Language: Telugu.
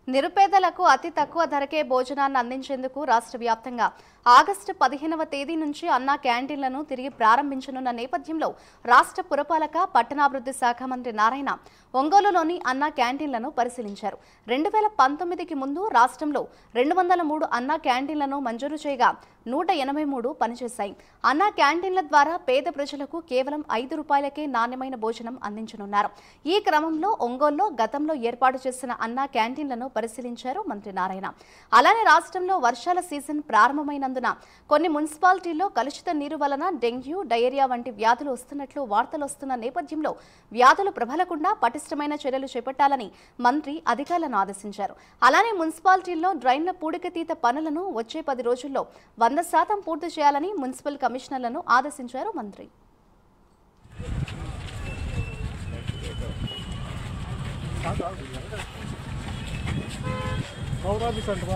నిరుపేదలకు అతి తక్కువ ధరకే భోజనాన్ని అందించేందుకు రాష్ట్ర వ్యాప్తంగా ఆగస్టు పదిహేనవ తేదీ నుంచి అన్నా క్యాంటీన్లను తిరిగి ప్రారంభించనున్న నేపథ్యంలో రాష్ట్ర పురపాలక పట్టణాభివృద్ధి శాఖ మంత్రి నారాయణ ఒంగోలులోని అన్నా క్యాంటీన్లను పరిశీలించారు రెండు వేల పంతొమ్మిదికి ముందు రాష్ట్రంలో రెండు వందల మూడు అన్నా క్యాంటీన్లను మంజూరు చేయగా నూట ఎనభై మూడు పనిచేశాయి అన్నా క్యాంటీన్ల ద్వారా పేద ప్రజలకు కేవలం ఐదు రూపాయలకే నాణ్యమైన భోజనం అందించనున్నారు ఈ క్రమంలో ఒంగోలులో గతంలో ఏర్పాటు చేసిన అన్నా క్యాంటీన్లను పరిశీలించారు మంత్రి నారాయణ అలానే రాష్ట్రంలో వర్షాల సీజన్ ప్రారంభమైనందున కొన్ని మున్సిపాలిటీల్లో కలుషిత నీరు వలన డెంగ్యూ డయేరియా వంటి వ్యాధులు వస్తున్నట్లు వార్తలు వస్తున్న నేపథ్యంలో వ్యాధులు ప్రబలకుండా పటిష్టమైన చర్యలు చేపట్టాలని మంత్రి అధికారులను ఆదేశించారు అలానే మున్సిపాలిటీల్లో డ్రైన్ల పూడికతీత పనులను వచ్చే పది రోజుల్లో వంద శాతం పూర్తి చేయాలని మున్సిపల్ కమిషనర్లను ఆదేశించారు మంత్రి పౌరాది సెంటరా